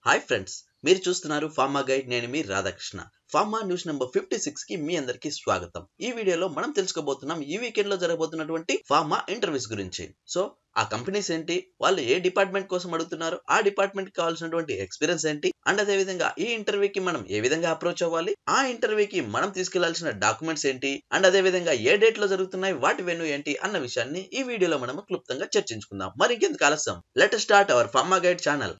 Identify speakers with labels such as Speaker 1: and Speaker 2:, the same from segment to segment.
Speaker 1: hi friends మీరు చూస్తున్నారు pharma guide నేను మీ Radhakrishna pharma news number fifty six కి మీ అందరికి స్వాగతం ఈ వీడియోలో మనం తెలుసుకోబోతున్నాం ఈ వీకెండ్ లో జరగబోతున్నటువంటి ఫార్మా ఇంటర్వ్యూస్ గురించి సో ఆ కంపెనీస్ ఏంటి వాళ్ళు ఏ డిపార్ట్మెంట్ కోసం అడుగుతున్నారు ఆ డిపార్ట్మెంట్ కి కావాల్సినటువంటి ఎక్స్పీరియన్స్ ఏంటి అండ్ అదే విధంగా ఈ ఇంటర్వ్యూకి మనం ఏ విధంగా అప్రోచ్ అవ్వాలి ఆ ఇంటర్వ్యూకి మనం తీసుకెళ్లాల్సిన డాక్యుమెంట్స్ ఏంటి అండ్ అదే విధంగా ఏ డేట్ లో జరుగుతున్నాయి వాటి వెన్యూ ఏంటి అన్న విషయాన్ని ఈ వీడియోలో మనం క్లుప్తంగా చర్చించుకుందాం మరి ఇంకెందుకు ఆలస్యం let start our pharma guide channel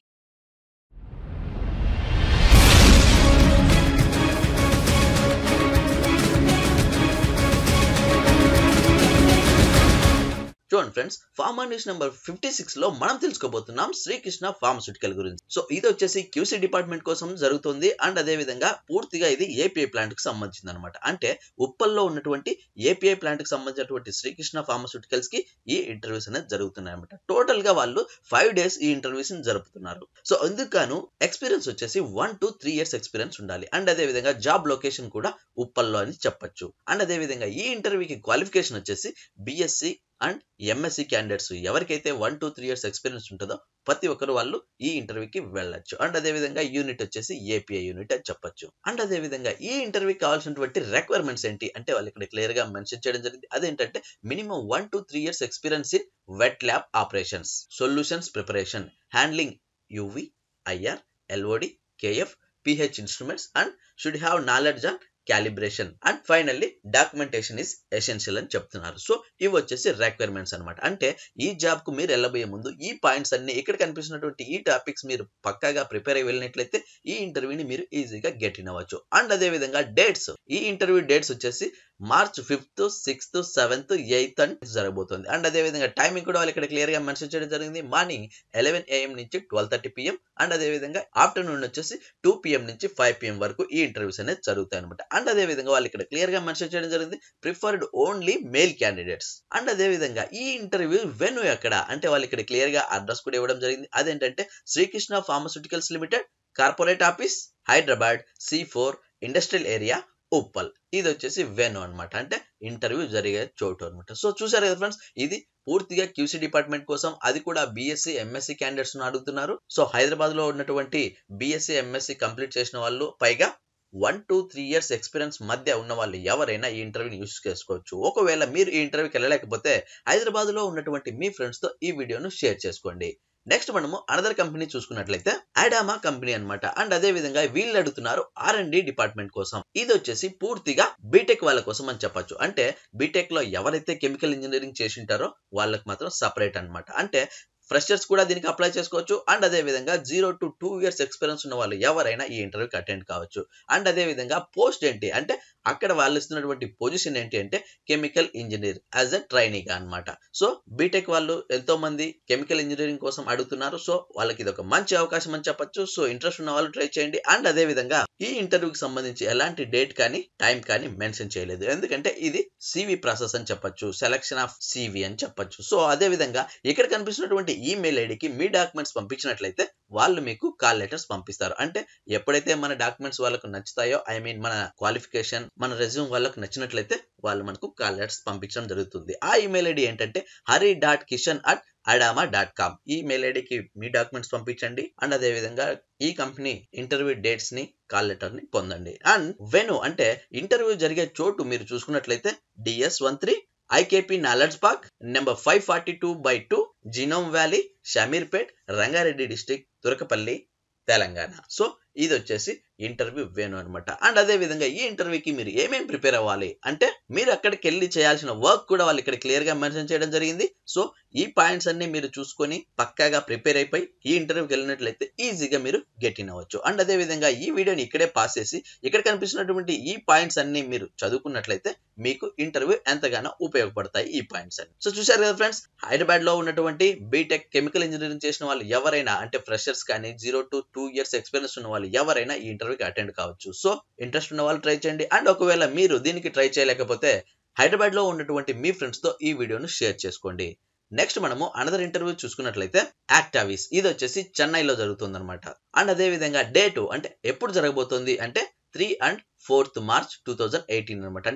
Speaker 1: చూడండి friends pharma news number fifty six లో మనం తెలుసుకోబోతున్నాం శ్రీకృష్ణ ఫార్మస్యూటికల్ గురించి సో ఇది వచ్చేసి క్యూసీ డిపార్ట్మెంట్ కోసం జరుగుతుంది అండ్ అదే విధంగా పూర్తిగా ఇది ఏపీఐ ప్లాంట్ కి సంబంధించింది అనమాట అంటే ఉప్పల్లో ఉన్నటువంటి ఏపీఐ ప్లాంట్ కి సంబంధించినటువంటి శ్రీకృష్ణ ఫార్మస్యూటికల్స్ కి ఈ ఇంటర్వ్యూస్ అనేది జరుగుతున్నాయి అనమాట టోటల్ గా వాళ్ళు ఫైవ్ డేస్ ఈ ఇంటర్వ్యూస్ జరుపుతున్నారు సో ఎందుకు ఎక్స్పీరియన్స్ వచ్చేసి one two three years experience ఉండాలి అండ్ అదే విధంగా జాబ్ లొకేషన్ కూడా ఉప్పల్లో అని చెప్పొచ్చు అండ్ అదే విధంగా ఈ ఇంటర్వ్యూకి క్వాలిఫికేషన్ వచ్చేసి బిఎస్సి అండ్ ఎంఎస్సి క్యాండిడేట్స్ ఎవరికైతే one two three years experience ఉంటుందో ప్రతి ఒక్కరు వాళ్ళు ఈ ఇంటర్వ్యూకి వెళ్ళొచ్చు అండ్ అదే విధంగా యూనిట్ వచ్చేసి ఏపీఐ యూనిట్ అని చెప్పొచ్చు అండ్ అదే విధంగా ఈ ఇంటర్వ్యూకి కావాల్సినటువంటి రిక్వైర్మెంట్స్ ఏంటి అంటే వాళ్ళు ఇక్కడ క్లియర్ గా మెన్షన్ చేయడం జరిగింది అదేంటంటే minimum one two three years experience in wet lab operations solutions preparation handling UV IR LOD KF pH instruments and should have knowledge on calibration and finally documentation is essential అని చెప్తున్నారు so ఇవి వచ్చేసి requirements అనమాట అంటే ఈ job కు మీరు వెళ్ళబోయే ముందు ఈ పాయింట్స్ అన్ని ఇక్కడ కనిపిస్తున్నటువంటి ఈ టాపిక్స్ మీరు పక్కాగా ప్రిపేర్ అయి వెళ్ళినట్లయితే ఈ ఇంటర్వ్యూని మీరు ఈజీగా గెట్ ఇన్ అవ్వచ్చు అండ్ అదే విధంగా డేట్స్ ఈ ఇంటర్వ్యూ డేట్స్ వచ్చేసి March fifth sixth seventh eighth అని జరగబోతుంది అండ్ అదే విధంగా టైమింగ్ కూడా వాళ్ళు ఇక్కడ క్లియర్ గా మెన్షన్ చేయడం జరిగింది మార్నింగ్ ఎలెవెన్ ఏఎం నుంచి ట్వెల్వ్ థర్టీ పిఎం అండ్ అదే విధంగా ఆఫ్టర్నూన్ వచ్చేసి టూ పిఎం నుంచి ఫైవ్ పిఎం వరకు ఈ ఇంటర్వ్యూస్ అనేది జరుగుతాయి అనమాట అండ్ అదే విధంగా వాళ్ళు ఇక్కడ క్లియర్ గా మెన్షన్ చేయడం జరిగింది preferred only male candidates and అదే విధంగా ఈ ఇంటర్వ్యూ వెను ఎక్కడ అంటే వాళ్ళు ఇక్కడ క్లియర్ గా అడ్రస్ కూడా ఇవ్వడం జరిగింది అదేంటంటే Srikrishna pharmaceuticals limited corporate office Hyderabad C four industrial area Uppal ఇది వచ్చేసి వెను అనమాట అంటే ఇంటర్వ్యూ జరిగే చోటు అనమాట సో చూసారు కదా ఫ్రెండ్స్ ఇది పూర్తిగా క్యూసీ డిపార్ట్మెంట్ కోసం అది కూడా బీఎస్సీ ఎంఎస్సీ క్యాండిడేట్స్ అడుగుతున్నారు సో హైదరాబాద్ లో ఉన్నటువంటి బీఎస్సీ ఎంఎస్సీ కంప్లీట్ చేసిన వాళ్ళు పైగా one two three years experience మధ్య ఉన్న వాళ్ళు ఎవరైనా ఈ ఇంటర్వ్యూని యూస్ చేసుకోవచ్చు ఒకవేళ మీరు ఈ ఇంటర్వ్యూకి వెళ్ళలేకపోతే హైదరాబాద్ లో ఉన్నటువంటి మీ ఫ్రెండ్స్ తో ఈ వీడియోను షేర్ చేసుకోండి నెక్స్ట్ మనము అనదర్ కంపెనీ చూసుకున్నట్లయితే అడామా కంపెనీ అనమాట అండ్ అదే విధంగా వీళ్ళు అడుగుతున్నారు ఆర్ అండ్ డి డిపార్ట్మెంట్ కోసం ఇది వచ్చేసి పూర్తిగా బీటెక్ వాళ్ళ కోసం అని చెప్పొచ్చు అంటే బీటెక్ లో ఎవరైతే కెమికల్ ఇంజనీరింగ్ చేసి ఉంటారో వాళ్ళకి మాత్రం సపరేట్ అనమాట అంటే ఫ్రెషర్స్ కూడా దీనికి అప్లై చేసుకోవచ్చు అండ్ అదే విధంగా zero to two years experience ఉన్న వాళ్ళు ఎవరైనా ఈ ఇంటర్వ్యూకి అటెండ్ కావచ్చు అండ్ అదే విధంగా పోస్ట్ ఏంటి అంటే అక్కడ వాళ్ళు ఇస్తున్నటువంటి పొజిషన్ ఏంటి అంటే chemical engineer as a training అనమాట సో బీటెక్ వాళ్ళు ఎంతో మంది కెమికల్ ఇంజనీరింగ్ కోసం అడుగుతున్నారు సో వాళ్ళకి ఇది ఒక మంచి అవకాశం అని చెప్పొచ్చు సో ఇంట్రెస్ట్ ఉన్న వాళ్ళు ట్రై చేయండి అండ్ అదే విధంగా ఈ ఇంటర్వ్యూకి సంబంధించి ఎలాంటి డేట్ కానీ టైం కానీ మెన్షన్ చేయలేదు ఎందుకంటే ఇది సివి ప్రాసెస్ అని చెప్పొచ్చు సెలక్షన్ ఆఫ్ సివి అని చెప్పొచ్చు సో అదే విధంగా ఇక్కడ కనిపిస్తున్నటువంటి ఈమెయిల్ ఐడికి మీ డాక్యుమెంట్స్ పంపించినట్లయితే వాళ్ళు మీకు కాల్ లెటర్స్ పంపిస్తారు అంటే ఎప్పుడైతే మన డాక్యుమెంట్స్ వాళ్ళకు నచ్చుతాయో ఐ మీన్ మన క్వాలిఫికేషన్ మన రెజ్యూమ్ వాళ్ళకు నచ్చినట్లయితే వాళ్ళు మనకు కాల్ లెటర్స్ పంపించడం జరుగుతుంది ఆ ఈమెయిల్ ఐడి ఏంటంటే Hari dot Kishan at Adama dot com ఈ మెయిల్ ఐడికి మీ డాక్యుమెంట్స్ పంపించండి అండ్ అదే విధంగా ఈ కంపెనీ ఇంటర్వ్యూ డేట్స్ ని కాల్ లెటర్ ని పొందండి అండ్ వెను అంటే ఇంటర్వ్యూ జరిగే చోటు మీరు చూసుకున్నట్లయితే DS one three IKP knowledge park number five forty two by two genome valley Shamirpet Rangareddy district Turakapalli Telangana so ఇది వచ్చేసి ఇంటర్వ్యూ వేణు అనమాట అండ్ అదే విధంగా ఈ ఇంటర్వ్యూకి మీరు ఏమేమి ప్రిపేర్ అవ్వాలి అంటే మీరు అక్కడికి వెళ్ళి చేయాల్సిన వర్క్ కూడా వాళ్ళు ఇక్కడ క్లియర్ గా మెన్షన్ చేయడం జరిగింది సో ఈ పాయింట్స్ అన్ని మీరు చూసుకొని పక్కాగా ప్రిపేర్ అయిపోయి ఈ ఇంటర్వ్యూకి వెళ్ళినట్లయితే ఈజీగా మీరు గెట్ ఇన్ అవ్వచ్చు అండ్ అదే విధంగా ఈ వీడియోని ఇక్కడే పాస్ చేసి ఇక్కడ కనిపిస్తున్నటువంటి ఈ పాయింట్స్ అన్ని మీరు చదువుకున్నట్లయితే మీకు ఇంటర్వ్యూ ఎంతగానో ఉపయోగపడతాయి ఈ పాయింట్స్ అన్ని సో చూసారు కదా ఫ్రెండ్స్ హైదరాబాద్ లో ఉన్నటువంటి బీటెక్ కెమికల్ ఇంజనీరింగ్ చేసిన వాళ్ళు ఎవరైనా అంటే ఫ్రెషర్స్ కానీ zero to two years experience ఉన్న వాళ్ళు ఎవరైనా ఈ ఇంటర్వ్యూకి అటెండ్ కావచ్చు సో ఇంట్రెస్ట్ ఉన్న వాళ్ళు ట్రై చేయండి అండ్ ఒకవేళ మీరు దీనికి ట్రై చేయలేకపోతే హైదరాబాద్ లో ఉన్నటువంటి మీ ఫ్రెండ్స్ తో ఈ వీడియోను షేర్ చేసుకోండి నెక్స్ట్ మనము అనదర్ ఇంటర్వ్యూ చూసుకున్నట్లయితే యాక్టావిస్ ఇది వచ్చేసి చెన్నైలో జరుగుతుంది అనమాట అండ్ అదే విధంగా డేటు అంటే ఎప్పుడు జరగబోతుంది అంటే three and fourth March two thousand eighteen అనమాట అంటే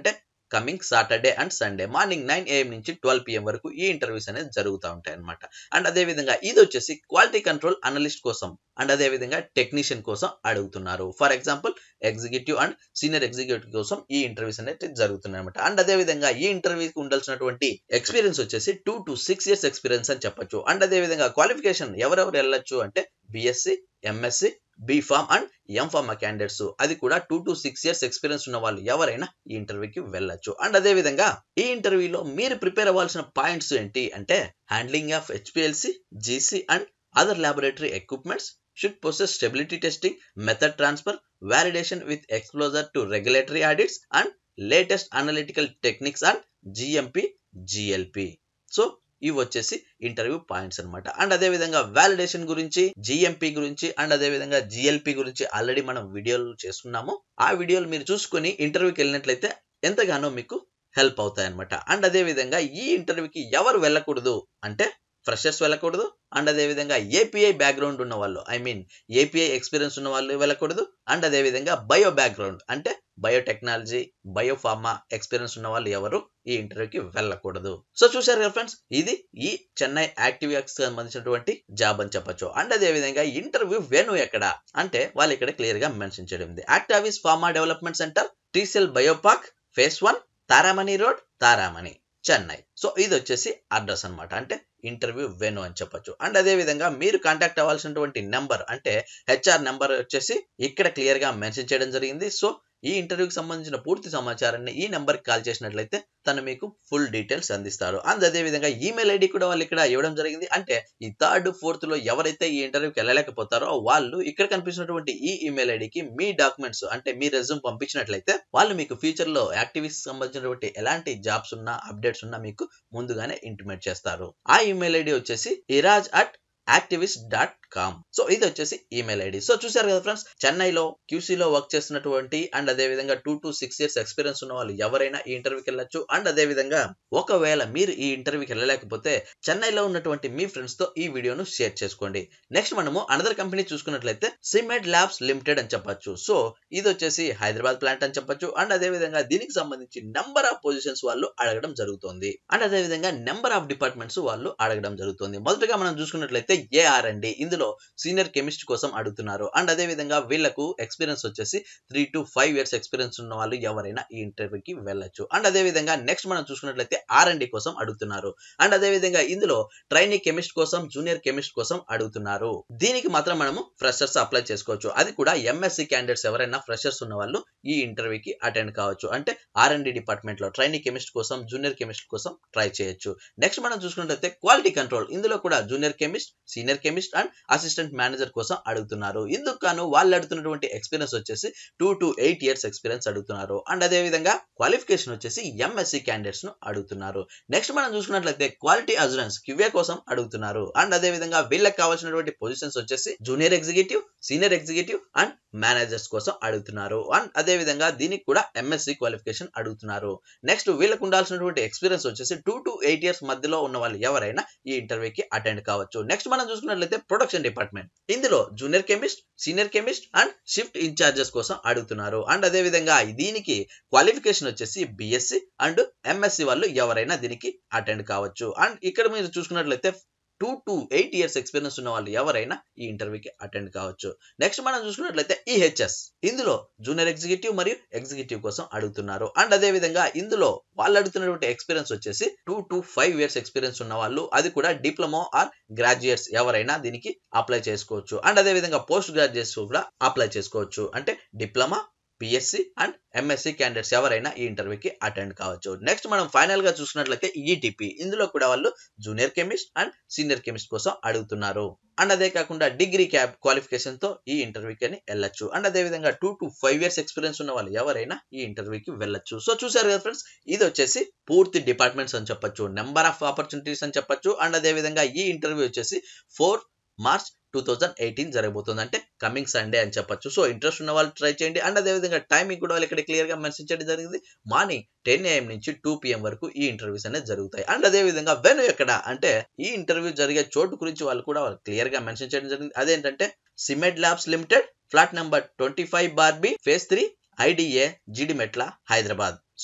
Speaker 1: coming Saturday and Sunday morning nine AM నుంచి ట్వెల్వ్ పిఎం వరకు ఈ ఇంటర్వ్యూస్ అనేది జరుగుతూ ఉంటాయి అనమాట అండ్ అదే విధంగా ఇది వచ్చేసి క్వాలిటీ కంట్రోల్ అనలిస్ట్ కోసం అండ్ అదే విధంగా టెక్నీషియన్ కోసం అడుగుతున్నారు for example executive and senior executive కోసం ఈ ఇంటర్వ్యూస్ అనేది జరుగుతున్నాయి అనమాట అండ్ అదే విధంగా ఈ ఇంటర్వ్యూకి ఉండాల్సినటువంటి ఎక్స్పీరియన్స్ వచ్చేసి two to six years experience అని చెప్పొచ్చు అండ్ అదే విధంగా క్వాలిఫికేషన్ ఎవరెవరు వెళ్ళొచ్చు అంటే BSc MSc BPharm and MPharma candidates అది కూడా two to six years experience ఉన్న వాళ్ళు ఎవరైనా ఈ ఇంటర్వ్యూకి వెళ్ళొచ్చు అండ్ అదే విధంగా ఈ ఇంటర్వ్యూలో మీరు ప్రిపేర్ అవ్వాల్సిన పాయింట్స్ ఏంటి అంటే handling of HPLC GC and other laboratory equipments should process stability testing method transfer validation with exposure to regulatory audits and latest analytical techniques and GMP GLP so ఇవి వచ్చేసి ఇంటర్వ్యూ పాయింట్స్ అనమాట and అదే విధంగా validation గురించి GMP గురించి and అదే విధంగా GLP గురించి ఆల్రెడీ మనం వీడియోలు చేస్తున్నాము ఆ వీడియోలు మీరు చూసుకొని ఇంటర్వ్యూకి వెళ్ళినట్లయితే ఎంతగానో మీకు హెల్ప్ అవుతాయి అనమాట అండ్ అదే విధంగా ఈ ఇంటర్వ్యూకి ఎవరు వెళ్ళకూడదు అంటే ఫ్రెషర్స్ వెళ్ళకూడదు అండ్ అదే విధంగా ఏపీఐ బ్యాక్గ్రౌండ్ ఉన్న వాళ్ళు ఐ మీన్ ఏపీఐ ఎక్స్పీరియన్స్ ఉన్న వాళ్ళు వెళ్ళకూడదు అండ్ అదే విధంగా బయో బ్యాక్గ్రౌండ్ అంటే బయోటెక్నాలజీ బయోఫార్మా ఎక్స్పీరియన్స్ ఉన్న వాళ్ళు ఎవరు ఈ ఇంటర్వ్యూకి వెళ్ళకూడదు సో చూసారు కదా ఫ్రెండ్స్ ఇది ఈ చెన్నై యాక్టివిక్స్ సంబంధించినటువంటి జాబ్ అని చెప్పొచ్చు అండ్ అదే విధంగా ఇంటర్వ్యూ వెను ఎక్కడ అంటే వాళ్ళు ఇక్కడ క్లియర్ గా మెన్షన్ చేయడం ఉంది Actavis pharma development centre TICEL bio park phase one Taramani road Taramani Chennai so ఇది వచ్చేసి అడ్రస్ అనమాట అంటే ఇంటర్వ్యూ వెను అని చెప్పొచ్చు అండ్ అదే విధంగా మీరు కాంటాక్ట్ అవ్వాల్సినటువంటి నెంబర్ అంటే హెచ్ఆర్ నెంబర్ వచ్చేసి ఇక్కడ క్లియర్ గా మెన్షన్ చేయడం జరిగింది సో ఈ ఇంటర్వ్యూకి సంబంధించిన పూర్తి సమాచారాన్ని ఈ నెంబర్కి కాల్ చేసినట్లయితే తను మీకు ఫుల్ డీటెయిల్స్ అందిస్తారు అండ్ అదే విధంగా ఈమెయిల్ ఐడి కూడా వాళ్ళు ఇక్కడ ఇవ్వడం జరిగింది అంటే ఈ థర్డ్ ఫోర్త్ లో ఎవరైతే ఈ ఇంటర్వ్యూకి వెళ్ళలేకపోతారో వాళ్ళు ఇక్కడ కనిపిస్తున్నటువంటి ఈ ఈమెయిల్ ఐడికి మీ డాక్యుమెంట్స్ అంటే మీ రెజ్యూమ్ పంపించినట్లయితే వాళ్ళు మీకు ఫ్యూచర్ లో యాక్టివిస్ట్ సంబంధించినటువంటి ఎలాంటి జాబ్స్ ఉన్నా అప్డేట్స్ ఉన్నా మీకు ముందుగానే ఇంటిమేట్ చేస్తారు ఆ ఈమెయిల్ ఐడి వచ్చేసి ఇరాజ్ at Actavis dot com so ఇది వచ్చేసి ఈమెయిల్ ఐడి సో చూసారు కదా ఫ్రెండ్స్ చెన్నైలో క్యూసీలో వర్క్ చేస్తున్నటువంటి అండ్ అదే విధంగా two to six years experience ఉన్న వాళ్ళు ఎవరైనా ఈ ఇంటర్వ్యూకి వెళ్ళొచ్చు అండ్ అదే విధంగా ఒకవేళ మీరు ఈ ఇంటర్వ్యూకి వెళ్ళలేకపోతే చెన్నైలో ఉన్నటువంటి మీ ఫ్రెండ్స్ తో ఈ వీడియోను షేర్ చేసుకోండి నెక్స్ట్ మనము అనదర్ కంపెనీ చూసుకున్నట్లయితే సిమెడ్ ల్యాబ్స్ లిమిటెడ్ అని చెప్పొచ్చు సో ఇది వచ్చేసి హైదరాబాద్ ప్లాంట్ అని చెప్పొచ్చు అండ్ అదే విధంగా దీనికి సంబంధించి నెంబర్ ఆఫ్ పొజిషన్స్ వాళ్ళు అడగడం జరుగుతుంది అండ్ అదే విధంగా నెంబర్ ఆఫ్ డిపార్ట్మెంట్స్ వాళ్ళు అడగడం జరుగుతుంది మొదటగా మనం చూసుకున్నట్లయితే ఏఆర్ అండి ఇందులో సీనియర్ కెమిస్ట్ కోసం అడుగుతున్నారు అండ్ అదే విధంగా వీళ్ళకు ఎక్స్పీరియన్స్ వచ్చేసి three to five years experience ఉన్న వాళ్ళు ఎవరైనా ఈ ఇంటర్వ్యూకి వెళ్ళొచ్చు అండ్ అదే విధంగా నెక్స్ట్ మనం చూసుకున్నట్లయితే ఆర్ అండ్ కోసం అడుగుతున్నారు అండ్ అదే విధంగా ఇందులో ట్రైనింగ్ కెమిస్ట్ కోసం జూనియర్ కెమిస్ట్ కోసం అడుగుతున్నారు దీనికి మాత్రం మనము ఫ్రెషర్స్ అప్లై చేసుకోవచ్చు అది కూడా ఎంఎస్సి క్యాండిడేట్స్ ఎవరైనా ఫ్రెషర్స్ ఉన్న వాళ్ళు ఈ ఇంటర్వ్యూకి అటెండ్ కావచ్చు అంటే ఆర్ అండ్ డిపార్ట్మెంట్ లో ట్రైనింగ్ కెమిస్ట్ కోసం జూనియర్ కెమిస్ట్ కోసం ట్రై చేయొచ్చు నెక్స్ట్ మనం చూసుకున్నట్లయితే క్వాలిటీ కంట్రోల్ ఇందులో కూడా junior chemist senior chemist and assistant manager కోసం అడుగుతున్నారు ఇందుకు గాను వాళ్ళు అడుగుతున్నటువంటి ఎక్స్పీరియన్స్ వచ్చేసి two to eight years experience అడుగుతున్నారు అండ్ అదే విధంగా క్వాలిఫికేషన్ వచ్చేసి ఎంఎస్సి క్యాండిడేట్స్ ను అడుగుతున్నారు నెక్స్ట్ మనం చూసుకున్నట్లయితే క్వాలిటీ అజురెన్స్ క్యూఏ కోసం అడుగుతున్నారు అండ్ అదే విధంగా వీళ్ళకి కావాల్సినటువంటి పొజిషన్స్ వచ్చేసి junior executive senior executive and managers కోసం అడుగుతున్నారు అండ్ అదే విధంగా దీనికి కూడా ఎంఎస్సి క్వాలిఫికేషన్ అడుగుతున్నారు నెక్స్ట్ వీళ్ళకు ఉండాల్సినటువంటి ఎక్స్పీరియన్స్ వచ్చేసి టూ టు ఎయిట్ ఇయర్స్ మధ్యలో ఉన్న వాళ్ళు ఎవరైనా ఈ ఇంటర్వ్యూకి అటెండ్ కావచ్చు నెక్స్ట్ మనం చూసుకున్నట్లయితే ప్రొడక్షన్ డిపార్ట్మెంట్ ఇందులో junior chemist senior chemist and shift incharges కోసం అడుగుతున్నారు అండ్ అదే విధంగా దీనికి క్వాలిఫికేషన్ వచ్చేసి బిఎస్సి అండ్ ఎంఎస్సి వాళ్ళు ఎవరైనా దీనికి అటెండ్ కావచ్చు అండ్ ఇక్కడ మీరు చూసుకున్నట్లయితే two to eight years experience ఉన్న వాళ్ళు ఎవరైనా ఈ ఇంటర్వ్యూకి అటెండ్ కావచ్చు నెక్స్ట్ మనం చూసుకున్నట్లయితే ఈహెచ్ఎస్ ఇందులో జూనియర్ ఎగ్జిక్యూటివ్ మరియు ఎగ్జిక్యూటివ్ కోసం అడుగుతున్నారు అండ్ అదే విధంగా ఇందులో వాళ్ళు అడుగుతున్నటువంటి ఎక్స్పీరియన్స్ వచ్చేసి two to five years experience ఉన్న వాళ్ళు అది కూడా డిప్లొమా ఆర్ గ్రాడ్యుయేట్స్ ఎవరైనా దీనికి అప్లై చేసుకోవచ్చు అండ్ అదే విధంగా పోస్ట్ గ్రాడ్యుయేట్స్ కూడా అప్లై చేసుకోవచ్చు అంటే diploma BSc and MSc candidates ఎవరైనా ఈ ఇంటర్వ్యూకి అటెండ్ కావచ్చు నెక్స్ట్ మనం ఫైనల్ గా చూసినట్లయితే ఈటీపీ ఇందులో కూడా వాళ్ళు junior chemist and senior chemist కోసం అడుగుతున్నారు అండ్ అదే కాకుండా డిగ్రీ క్యాబ్ క్వాలిఫికేషన్ తో ఈ ఇంటర్వ్యూకి అని వెళ్ళొచ్చు అండ్ అదే విధంగా two to five years experience ఉన్న వాళ్ళు ఎవరైనా ఈ ఇంటర్వ్యూకి వెళ్ళొచ్చు సో చూసారు కదా ఫ్రెండ్స్ ఇది వచ్చేసి పూర్తి డిపార్ట్మెంట్స్ అని చెప్పొచ్చు నెంబర్ ఆఫ్ ఆపర్చునిటీస్ అని చెప్పొచ్చు అండ్ అదే విధంగా ఈ ఇంటర్వ్యూ వచ్చేసి four March two thousand eighteen జరగబోతుంది అంటే కమింగ్ సండే అని చెప్పొచ్చు సో ఇంట్రెస్ట్ ఉన్న వాళ్ళు ట్రై చేయండి అండ్ అదేవిధంగా టైమింగ్ కూడా వాళ్ళు ఇక్కడ క్లియర్ గా మెన్షన్ చేయడం జరిగింది మార్నింగ్ టెన్ ఏఎం నుంచి టూ పిఎం వరకు ఈ ఇంటర్వ్యూస్ అనేది జరుగుతాయి అండ్ అదే విధంగా వెను ఎక్కడ అంటే ఈ ఇంటర్వ్యూ జరిగే చోటు గురించి వాళ్ళు కూడా క్లియర్ గా మెన్షన్ చేయడం జరిగింది అదేంటంటే Symed labs limited flat number twenty five bar B phase three IDA Jeedimetla Hyderabad so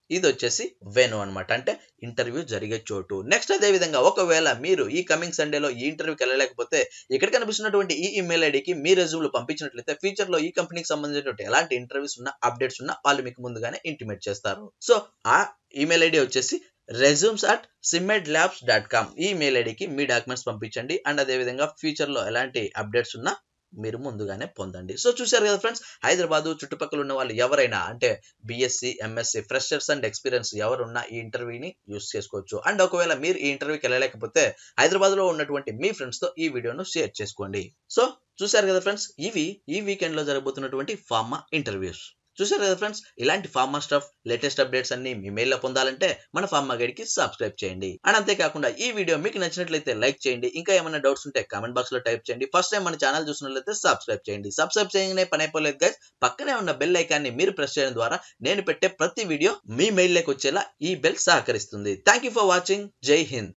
Speaker 1: ఇది వచ్చేసి వెను అనమాట అంటే ఇంటర్వ్యూ జరిగే చోటు నెక్స్ట్ అదే విధంగా ఒకవేళ మీరు ఈ కమింగ్ సండేలో ఈ ఇంటర్వ్యూకి వెళ్ళలేకపోతే ఇక్కడ కనిపిస్తున్నటువంటి ఈ ఇమెయిల్ ఐడికి మీ రెజ్యూమ్లు పంపించినట్లయితే ఫ్యూచర్ లో ఈ కంపెనీకి సంబంధించినటువంటి ఎలాంటి ఇంటర్వ్యూస్ ఉన్న అప్డేట్స్ ఉన్నా వాళ్ళు మీకు ముందుగానే ఇంటిమేట్ చేస్తారు సో ఆ ఈమెయిల్ ఐడి వచ్చేసి resumes at Symed labs dot com ఈ మెయిల్ ఐడికి మీ డాక్యుమెంట్స్ పంపించండి అండ్ అదేవిధంగా ఫ్యూచర్లో ఎలాంటి అప్డేట్స్ ఉన్నా మీరు ముందుగానే పొందండి సో చూశారు కదా ఫ్రెండ్స్ హైదరాబాద్ చుట్టుపక్కల ఉన్న వాళ్ళు ఎవరైనా అంటే BSc MSc freshers and experience ఎవరున్నా ఈ ఇంటర్వ్యూని యూస్ చేసుకోవచ్చు అండ్ ఒకవేళ మీరు ఈ ఇంటర్వ్యూకి వెళ్ళలేకపోతే హైదరాబాద్లో ఉన్నటువంటి మీ ఫ్రెండ్స్తో ఈ వీడియోను షేర్ చేసుకోండి సో చూశారు కదా ఫ్రెండ్స్ ఇవి ఈ వీకెండ్లో జరగబోతున్నటువంటి ఫార్మా ఇంటర్వ్యూస్ చూసారు కదా ఫ్రెండ్స్ ఇలాంటి ఫార్మా స్టఫ్ లేటెస్ట్ అప్డేట్స్ అన్ని మీ మెయిల్లో పొందాలంటే మన ఫార్మా గైడ్కి సబ్స్క్రైబ్ చేయండి అండ్ అంతేకాకుండా ఈ వీడియో మీకు నచ్చినట్లయితే లైక్ చేయండి ఇంకా ఏమైనా డౌట్స్ ఉంటే కామెంట్ బాక్స్ లో టైప్ చేయండి ఫస్ట్ టైం మన ఛానల్ చూసినట్లయితే సబ్స్క్రైబ్ చేయండి సబ్స్క్రైబ్ చేయగానే పని అయిపోలేదు గైస్ పక్కనే ఉన్న బెల్ ఐకాన్ని మీరు ప్రెస్ చేయడం ద్వారా నేను పెట్టే ప్రతి వీడియో మీ మెయిల్లోకి వచ్చేలా ఈ బెల్ సహకరిస్తుంది థ్యాంక్ యూ ఫర్ వాచింగ్ జై హింద్